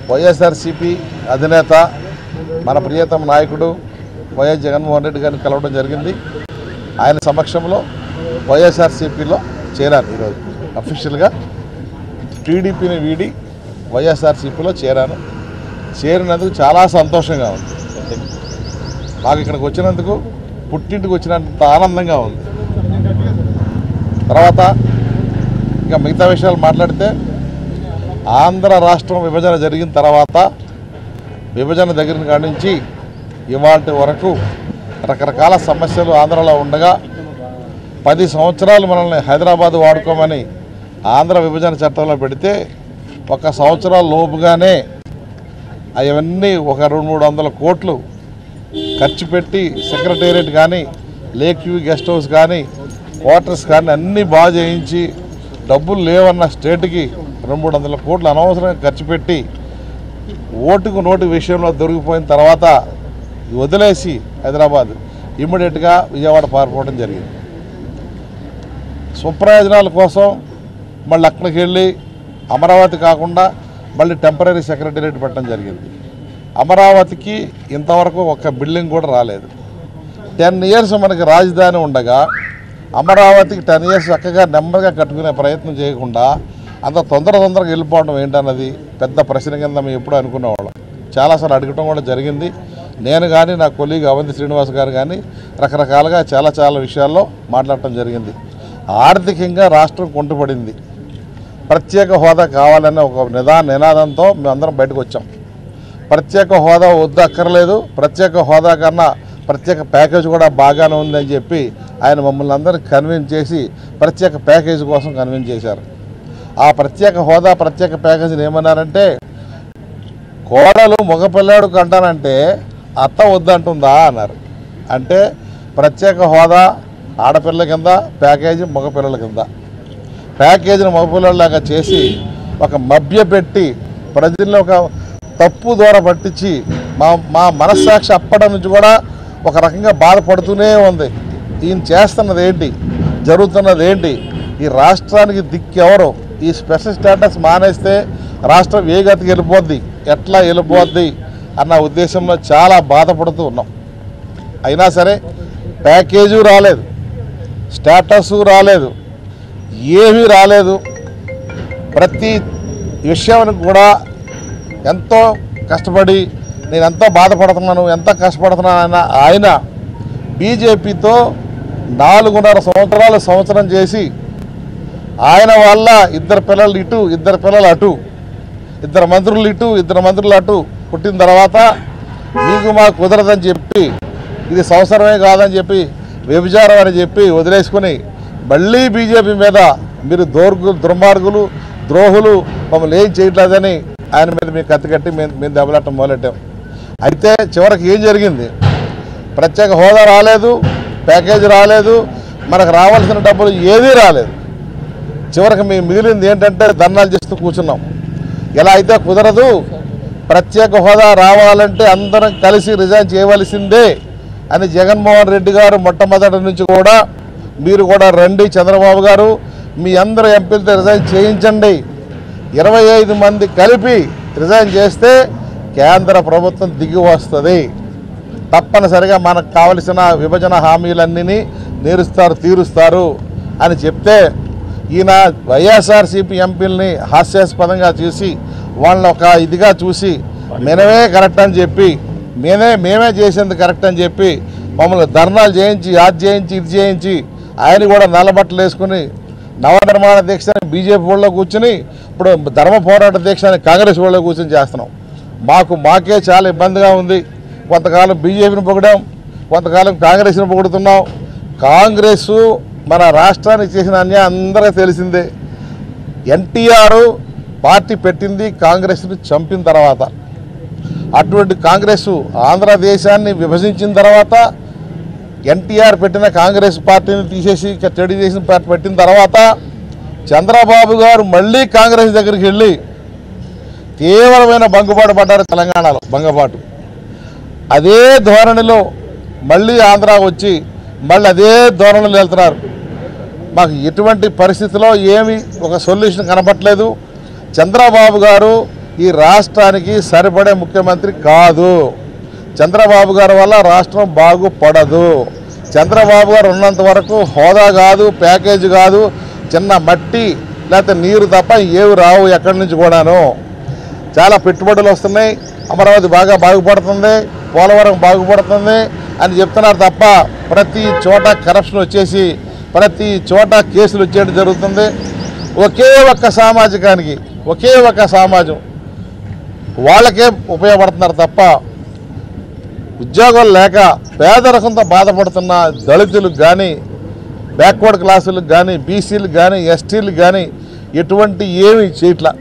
వైఎస్ఆర్సిపి అధినేత మన ప్రియతమ నాయకుడు వైఎస్ జగన్మోహన్ రెడ్డి గారిని కలవడం జరిగింది ఆయన సమక్షంలో వైఎస్ఆర్సిపిలో చేరాను ఈరోజు అఫీషియల్గా టీడీపీని వీడి వైఎస్ఆర్సీపీలో చేరాను చేరినందుకు చాలా సంతోషంగా ఉంది నాకు ఇక్కడికి వచ్చినందుకు పుట్టింటికి వచ్చినంత ఆనందంగా ఉంది తర్వాత ఇంకా మిగతా విషయాలు మాట్లాడితే ఆంధ్ర రాష్ట్రం విభజన జరిగిన తర్వాత విభజన దగ్గర కాడి నుంచి ఇవాటి వరకు రకరకాల సమస్యలు ఆంధ్రలో ఉండగా పది సంవత్సరాలు మనల్ని హైదరాబాద్ వాడుకోమని ఆంధ్ర విభజన చట్టంలో పెడితే ఒక సంవత్సరాల లోపుగానే అవన్నీ ఒక రెండు మూడు వందల కోట్లు ఖర్చు పెట్టి సెక్రటేరియట్ కానీ లేక్ వ్యూ గెస్ట్ హౌస్ కానీ క్వార్టర్స్ కానీ అన్నీ బాగా చేయించి డబ్బులు లేవన్న స్టేట్కి రెండు మూడు వందల కోట్లు అనవసరంగా ఖర్చు పెట్టి ఓటుకు నోటు విషయంలో దొరికిపోయిన తర్వాత వదిలేసి హైదరాబాద్ ఇమ్మీడియట్గా విజయవాడ పారిపోవడం జరిగింది స్వప్రయోజనాల కోసం మళ్ళీ అక్కడికి వెళ్ళి అమరావతి కాకుండా మళ్ళీ టెంపరీ సెక్రటేరియట్ పెట్టడం జరిగింది అమరావతికి ఇంతవరకు ఒక బిల్డింగ్ కూడా రాలేదు టెన్ ఇయర్స్ మనకి రాజధాని ఉండగా అమరావతికి టెన్ ఇయర్స్ చక్కగా నెమ్మదిగా కట్టుకునే ప్రయత్నం చేయకుండా అంత తొందర తొందరగా వెళ్ళిపోవడం ఏంటన్నది పెద్ద ప్రశ్న కింద మేము ఎప్పుడు అనుకునేవాళ్ళం చాలాసార్లు అడగటం కూడా జరిగింది నేను కానీ నా కొలీగ్ అవంతి శ్రీనివాస్ గారు కానీ రకరకాలుగా చాలా చాలా విషయాల్లో మాట్లాడటం జరిగింది ఆర్థికంగా రాష్ట్రం కుంటుపడింది ప్రత్యేక హోదా కావాలనే ఒక నిదా నినాదంతో మేమందరం బయటకు వచ్చాం ప్రత్యేక హోదా వద్దు అక్కర్లేదు ప్రత్యేక హోదా కన్నా ప్రత్యేక ప్యాకేజ్ కూడా బాగానే ఉందని చెప్పి ఆయన మమ్మల్ని అందరినీ కన్విన్స్ చేసి ప్రత్యేక ప్యాకేజ్ కోసం కన్విన్స్ చేశారు ఆ ప్రత్యేక హోదా ప్రత్యేక ప్యాకేజీని ఏమన్నారంటే కోడలు మగపిల్లాడు కంటానంటే అత్త వద్దంటుందా అన్నారు అంటే ప్రత్యేక హోదా ఆడపిల్ల కింద ప్యాకేజీ మగపిల్లల కింద ప్యాకేజీని మగపిల్లలాగా చేసి ఒక మభ్య పెట్టి ప్రజల్లో ఒక తప్పు ద్వారా పట్టించి మా మా మనస్సాక్షి అప్పటి నుంచి కూడా ఒక రకంగా బాధపడుతూనే ఉంది ఈయన చేస్తున్నది ఏంటి జరుగుతున్నది ఏంటి ఈ రాష్ట్రానికి దిక్కెవరు ఈ స్పెషల్ స్టేటస్ మానేస్తే రాష్ట్రం ఏ గతికి వెళ్ళిపోద్ది ఎట్లా వెళ్ళిపోద్ది అన్న ఉద్దేశంలో చాలా బాధపడుతూ ఉన్నాం అయినా సరే ప్యాకేజీ రాలేదు స్టేటస్ రాలేదు ఏమీ రాలేదు ప్రతి విషయానికి కూడా ఎంతో కష్టపడి నేను ఎంతో బాధపడుతున్నాను ఎంత కష్టపడుతున్నాను ఆయన ఆయన బీజేపీతో నాలుగున్నర సంవత్సరాలు సంవత్సరం చేసి ఆయన వల్ల ఇద్దరు పిల్లలు ఇటు ఇద్దరు పిల్లలు అటు ఇద్దరు మంత్రులు ఇటు ఇద్దరు మంత్రులు అటు పుట్టిన తర్వాత మీకు మాకు కుదరదని చెప్పి ఇది సంవత్సరమే కాదని చెప్పి వ్యభిచారం అని చెప్పి వదిలేసుకుని మళ్ళీ బీజేపీ మీద మీరు దౌర్గు దుర్మార్గులు ద్రోహులు మమ్మల్ని ఏం చేయట్లేదని ఆయన మీద మేము కత్తి కట్టి మేము మేము దెబ్బలాటం మొదలెట్టాం అయితే చివరికి ఏం జరిగింది ప్రత్యేక హోదా రాలేదు ప్యాకేజ్ రాలేదు మనకు రావాల్సిన డబ్బులు ఏదీ రాలేదు చివరికి మేము మిగిలింది ఏంటంటే ధర్నాలు చేస్తూ కూర్చున్నాం ఎలా అయితే కుదరదు ప్రత్యేక హోదా రావాలంటే అందరం కలిసి రిజైన్ చేయవలసిందే అని జగన్మోహన్ రెడ్డి గారు మొట్టమొదటి నుంచి కూడా మీరు కూడా రండి చంద్రబాబు గారు మీ అందరు ఎంపీలతో రిజైన్ చేయించండి ఇరవై ఐదు మంది కలిపి రిజైన్ చేస్తే కేంద్ర ప్రభుత్వం దిగి వస్తుంది తప్పనిసరిగా మనకు కావలసిన విభజన హామీలన్నీ నేరుస్తారు తీరుస్తారు అని చెప్తే ఈయన వైఎస్ఆర్సీపీ ఎంపీలని హాస్యాస్పదంగా చూసి వాళ్ళని ఒక ఇదిగా చూసి మేనమే కరెక్ట్ అని చెప్పి మేమే మేమే చేసింది కరెక్ట్ అని చెప్పి మమ్మల్ని ధర్నాలు చేయించి అది చేయించి ఇది చేయించి ఆయన కూడా నల్లబట్టలు వేసుకుని నవనిర్మాణ దీక్షని బీజేపీ వాళ్ళలో కూర్చుని ఇప్పుడు ధర్మ పోరాట దీక్షని కాంగ్రెస్ వాళ్ళలో కూర్చొని చేస్తున్నాం మాకు మాకే చాలా ఇబ్బందిగా ఉంది కొంతకాలం బీజేపీని పొగిడాం కొంతకాలం కాంగ్రెస్ని పొగుడుతున్నాం కాంగ్రెస్ మన రాష్ట్రానికి చేసిన అన్యాయం అందరికీ తెలిసిందే ఎన్టీఆర్ పార్టీ పెట్టింది కాంగ్రెస్ని చంపిన తర్వాత అటువంటి కాంగ్రెస్ ఆంధ్రదేశాన్ని విభజించిన తర్వాత ఎన్టీఆర్ పెట్టిన కాంగ్రెస్ పార్టీని తీసేసి ఇక తెలుగుదేశం పార్టీ పెట్టిన తర్వాత చంద్రబాబు గారు మళ్ళీ కాంగ్రెస్ దగ్గరికి వెళ్ళి తీవ్రమైన భంగుబాటు పడ్డారు తెలంగాణలో భంగపాటు అదే ధోరణిలో మళ్ళీ ఆంధ్ర వచ్చి మళ్ళీ అదే ధోరణిలో వెళ్తున్నారు మాకు ఎటువంటి పరిస్థితిలో ఏమి ఒక సొల్యూషన్ కనపట్లేదు చంద్రబాబు గారు ఈ రాష్ట్రానికి సరిపడే ముఖ్యమంత్రి కాదు చంద్రబాబు గారి వల్ల రాష్ట్రం బాగుపడదు చంద్రబాబు గారు ఉన్నంత వరకు హోదా కాదు ప్యాకేజ్ కాదు చిన్న మట్టి లేకపోతే నీరు తప్ప ఏవి రావు ఎక్కడి నుంచి కూడాను చాలా పెట్టుబడులు వస్తున్నాయి అమరావతి బాగా బాగుపడుతుంది పోలవరం బాగుపడుతుంది అని చెప్తున్నారు తప్ప ప్రతి చోట కరప్షన్ వచ్చేసి ప్రతి చోట కేసులు వచ్చేయడం జరుగుతుంది ఒకే ఒక్క సామాజికానికి ఒకే ఒక్క సమాజం వాళ్ళకే ఉపయోగపడుతున్నారు తప్ప ఉద్యోగాలు లేక పేదరికంతో బాధపడుతున్న దళితులకు కానీ బ్యాక్వర్డ్ క్లాసులకు కానీ బీసీలకు కానీ ఎస్టీలకు కానీ ఎటువంటి ఏమి చేయట్లా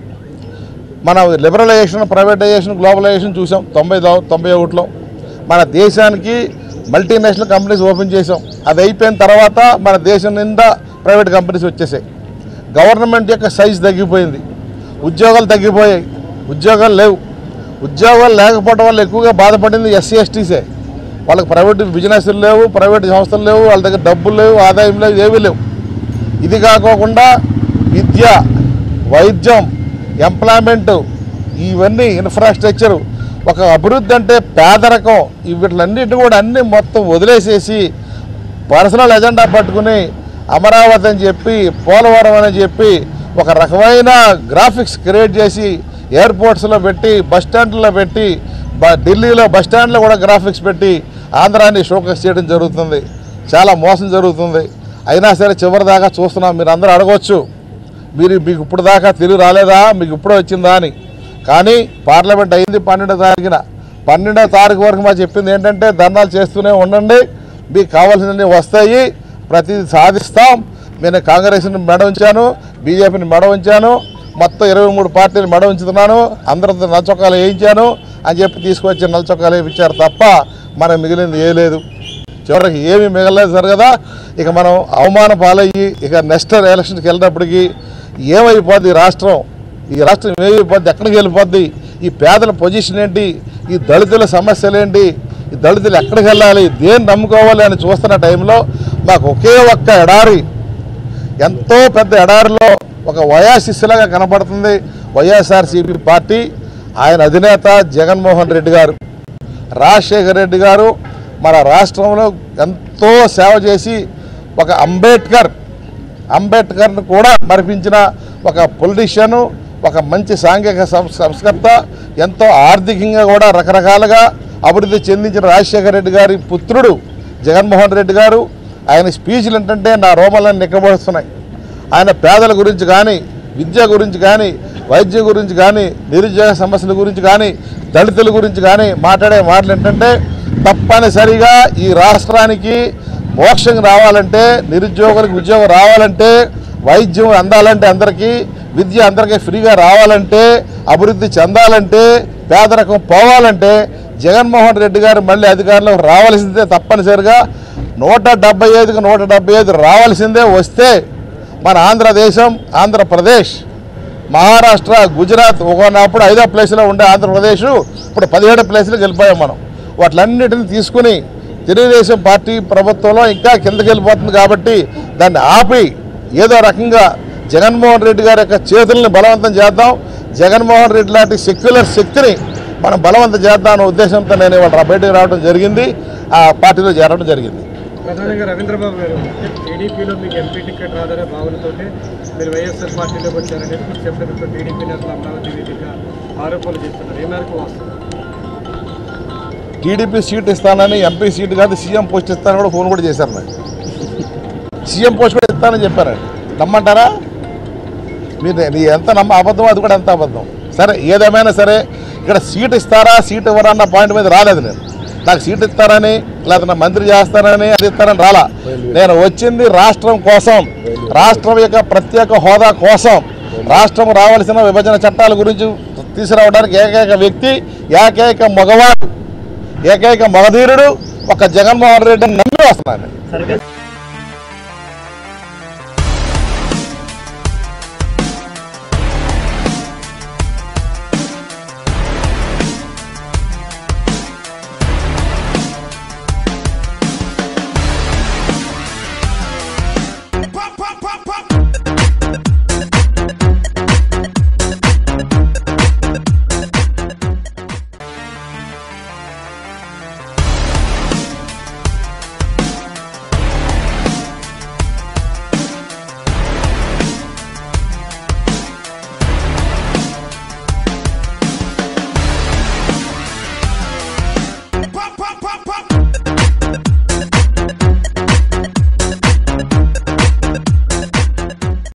మన లిబరలైజేషన్ ప్రైవేటైజేషన్ గ్లోబలైజేషన్ చూసాం తొంభై దో- తొంభై ఒకటిలో మన దేశానికి మల్టీనేషనల్ కంపెనీస్ ఓపెన్ చేసాం అది అయిపోయిన తర్వాత మన దేశం నిండా ప్రైవేట్ కంపెనీస్ వచ్చేసాయి గవర్నమెంట్ యొక్క సైజ్ తగ్గిపోయింది ఉద్యోగాలు తగ్గిపోయాయి ఉద్యోగాలు లేవు ఉద్యోగాలు లేకపోవడం వల్ల ఎక్కువగా బాధపడింది ఎస్సీ ఎస్టీసే వాళ్ళకి ప్రైవేట్ బిజినెస్లు లేవు ప్రైవేట్ సంస్థలు లేవు వాళ్ళ దగ్గర డబ్బులు లేవు ఆదాయం లేవు ఏమీ లేవు ఇది కాకోకుండా విద్య వైద్యం ఎంప్లాయ్మెంట్ ఇవన్నీ ఇన్ఫ్రాస్ట్రక్చర్ ఒక అభివృద్ధి అంటే పేదరికం ఈ వీటిలన్నిటి కూడా అన్నీ మొత్తం వదిలేసేసి పర్సనల్ ఎజెండా పట్టుకుని అమరావతి అని చెప్పి పోలవరం అని చెప్పి ఒక రకమైన గ్రాఫిక్స్ క్రియేట్ చేసి ఎయిర్పోర్ట్స్లో పెట్టి బస్ స్టాండ్లో పెట్టి బ ఢిల్లీలో బస్ స్టాండ్లో కూడా గ్రాఫిక్స్ పెట్టి ఆంధ్రాన్ని షోకేస్ చేయడం జరుగుతుంది చాలా మోసం జరుగుతుంది అయినా సరే చివరి దాకా చూస్తున్నాం మీరు అందరూ అడగవచ్చు మీరు మీకు ఇప్పుడు దాకా తెలుగు రాలేదా మీకు ఇప్పుడే వచ్చిందా అని కానీ పార్లమెంట్ అయింది పన్నెండో తారీఖున పన్నెండో తారీఖు వరకు మా చెప్పింది ఏంటంటే ధర్నాలు చేస్తూనే ఉండండి మీకు కావాల్సినవి వస్తాయి ప్రతిదీ సాధిస్తాం నేను కాంగ్రెస్ని మెడ ఉంచాను బీజేపీని మెడ ఉంచాను మొత్తం ఇరవై మూడు పార్టీలు మెడ ఉంచుతున్నాను అందరితో నల్లచొక్కాలు వేయించాను అని చెప్పి తీసుకొచ్చి నల్లచొక్కాలు వేయించారు తప్ప మనకు మిగిలింది ఏ లేదు చివరికి ఏమీ మిగలేదు సార్ కదా ఇక మనం అవమాన పాలయ్యి ఇక నెక్స్ట్ ఎలక్షన్కి వెళ్ళినప్పటికీ ఏమైపోద్ది ఈ రాష్ట్రం ఈ రాష్ట్రం ఏమైపోద్ది ఎక్కడికి వెళ్ళిపోద్ది ఈ పేదల పొజిషన్ ఏంటి ఈ దళితుల సమస్యలు ఏంటి ఈ దళితులు ఎక్కడికి వెళ్ళాలి దేన్ని నమ్ముకోవాలి అని చూస్తున్న టైంలో మాకు ఒకే ఒక్క ఎడారి ఎంతో పెద్ద ఎడారిలో ఒక వయాశిస్సులాగా కనపడుతుంది వైఎస్ఆర్సీపీ పార్టీ ఆయన అధినేత జగన్మోహన్ రెడ్డి గారు రాజశేఖర రెడ్డి గారు మన రాష్ట్రంలో ఎంతో సేవ చేసి ఒక అంబేద్కర్ అంబేద్కర్ను కూడా మరిపించిన ఒక పొలిటీషియను ఒక మంచి సాంఘిక సంస్- సంస్కర్త ఎంతో ఆర్థికంగా కూడా రకరకాలుగా అభివృద్ధి చెందించిన రాజశేఖర రెడ్డి గారి పుత్రుడు జగన్మోహన్ రెడ్డి గారు ఆయన స్పీచ్లు ఏంటంటే నా రోమలను నిక్కబడుతున్నాయి ఆయన పేదల గురించి కానీ విద్య గురించి కానీ వైద్యం గురించి కానీ నిరుద్యోగ సమస్యల గురించి కానీ దళితుల గురించి కానీ మాట్లాడే మాటలు ఏంటంటే తప్పనిసరిగా ఈ రాష్ట్రానికి మోక్షం రావాలంటే నిరుద్యోగులకు ఉద్యోగం రావాలంటే వైద్యం అందాలంటే అందరికీ విద్య అందరికీ ఫ్రీగా రావాలంటే అభివృద్ధి చెందాలంటే పేదరికం పోవాలంటే జగన్మోహన్ రెడ్డి గారు మళ్ళీ అధికారంలోకి రావాల్సిందే తప్పనిసరిగా నూట డెబ్బై ఐదుకు నూట డెబ్బై ఐదు రావాల్సిందే వస్తే మన ఆంధ్రదేశం ఆంధ్రప్రదేశ్ మహారాష్ట్ర గుజరాత్ ఒకనప్పుడు ఐదో ప్లేస్లో ఉండే ఆంధ్రప్రదేశ్ ఇప్పుడు పదిహేడు ప్లేస్లోకి వెళ్ళిపోయాం మనం వాటిలన్నిటిని తీసుకుని తెలుగుదేశం పార్టీ ప్రభుత్వంలో ఇంకా కిందకి వెళ్ళిపోతుంది కాబట్టి దాన్ని ఆపి ఏదో రకంగా జగన్మోహన్ రెడ్డి గారి యొక్క చేతుల్ని బలవంతం చేద్దాం జగన్మోహన్ రెడ్డి లాంటి సెక్యులర్ శక్తిని మనం బలవంతం చేద్దాం అనే ఉద్దేశంతో నేను ఇవాళ బయటకు రావడం జరిగింది ఆ పార్టీలో చేరడం జరిగింది ప్రధానంగా రవీంద్రబాబు గారు టీడీపీలో మీకు ఎంపీ టికెట్ రాదనే భావనతోటి మీరు వైఎస్ఆర్ పార్టీలోకి వచ్చారనేది మీరు చెప్పినట్టు టీడీపీ నేతలు అమరావతి వేదికగా ఆరోపణలు చేస్తున్నారు ఏ మేరకు వస్తుంది టీడీపీ సీట్ ఇస్తానని ఎంపీ సీట్ కాదు సీఎం పోస్ట్ ఇస్తానని కూడా ఫోన్ కూడా చేశారు నాకు సీఎం పోస్ట్ కూడా ఇస్తానని చెప్పారండి నమ్మంటారా మీరు నీ ఎంత నమ్మ అబద్ధం అది కూడా ఎంత అబద్ధం సరే ఏదేమైనా సరే ఇక్కడ సీట్ ఇస్తారా సీట్ ఇవ్వరా అన్న పాయింట్ మీద రాలేదు నేను నాకు సీట్ ఇస్తారని లేకపోతే నా మంత్రి చేస్తారని అది ఇస్తారని రాలా నేను వచ్చింది రాష్ట్రం కోసం రాష్ట్రం యొక్క ప్రత్యేక హోదా కోసం రాష్ట్రం రావాల్సిన విభజన చట్టాల గురించి తీసుకురావడానికి ఏకైక వ్యక్తి ఏకైక మగవాడు ఏకైక మగధీరుడు ఒక జగన్మోహన్ రెడ్డిని నమ్మి వస్తున్నాను సరిగ్గా